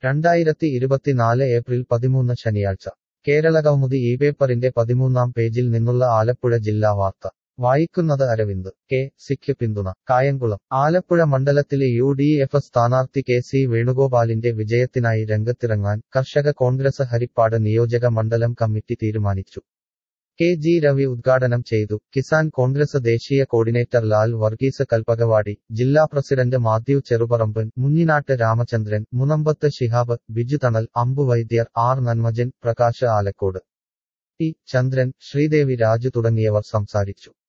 രണ്ടായിരത്തി ഇരുപത്തിനാല് ഏപ്രിൽ പതിമൂന്ന് ശനിയാഴ്ച കേരള കൗമുദി ഈ പേപ്പറിന്റെ പതിമൂന്നാം പേജിൽ നിന്നുള്ള ആലപ്പുഴ ജില്ലാ വാർത്ത വായിക്കുന്നത് അരവിന്ദ് കെ സിക്ക് പിന്തുണ കായംകുളം ആലപ്പുഴ മണ്ഡലത്തിലെ യു ഡി എഫ് സ്ഥാനാർത്ഥി കെ സി വേണുഗോപാലിന്റെ വിജയത്തിനായി രംഗത്തിറങ്ങാൻ കർഷക കോൺഗ്രസ് ഹരിപ്പാട് നിയോജക മണ്ഡലം കമ്മിറ്റി തീരുമാനിച്ചു കെ ജി രവി ഉദ്ഘാടനം ചെയ്തു കിസാൻ കോൺഗ്രസ് ദേശീയ കോർഡിനേറ്റർ ലാൽ വർഗീസ് കൽപ്പകവാടി ജില്ലാ president Mathew Cheruparamban Munninattu Ramachandran Munambathu Shihab Biju Thanal Ambu Vaidyar R Nanmajan Prakash Alakode T Chandran Sreedevi Raju തുടങ്ങിയവർ സംസാരിച്ചു